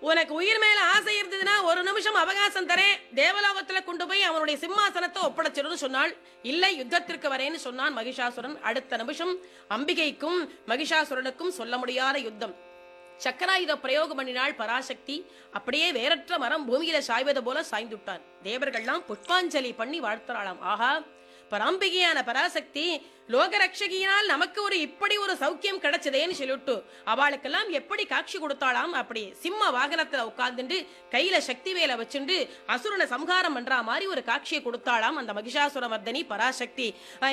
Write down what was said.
உனக்கு உயிர் மேல ஆசை இருந்ததுன்னா ஒரு நிமிஷம் அவகாசம் தரேன் தேவலோகத்துல கொண்டு போய் அவனுடைய சிம்மாசனத்தை ஒப்படைச்சிடுன்னு சொன்னாள் இல்லை யுத்தத்திற்கு வரேன்னு சொன்னான் மகிஷாசுரன் அடுத்த நிமிஷம் அம்பிகைக்கும் மகிஷாசுரனுக்கும் சொல்ல முடியாத யுத்தம் சக்கராயுத பிரயோகம் பண்ணினாள் பராசக்தி அப்படியே வேறற்ற மரம் பூமியில சாய்வது போல சாய்ந்துட்டான் தேவர்கள்லாம் புஷ்பாஞ்சலி பண்ணி வாழ்த்துறாளாம் ஆஹா பராம்பிகையான பராசக்தி லோகரட்சகியினால் நமக்கு ஒரு இப்படி ஒரு சௌக்கியம் கிடைச்சதேன்னு சொல்லிட்டு அவளுக்கெல்லாம் எப்படி காட்சி கொடுத்தாளாம் அப்படி சிம்ம வாகனத்துல உட்கார்ந்துட்டு கையில சக்தி வேலை வச்சுண்டு அசுரனை சம்ஹாரம் பண்ற மாதிரி ஒரு காட்சியை கொடுத்தாளாம் அந்த மகிஷாசுர மர்தனி பராசக்தி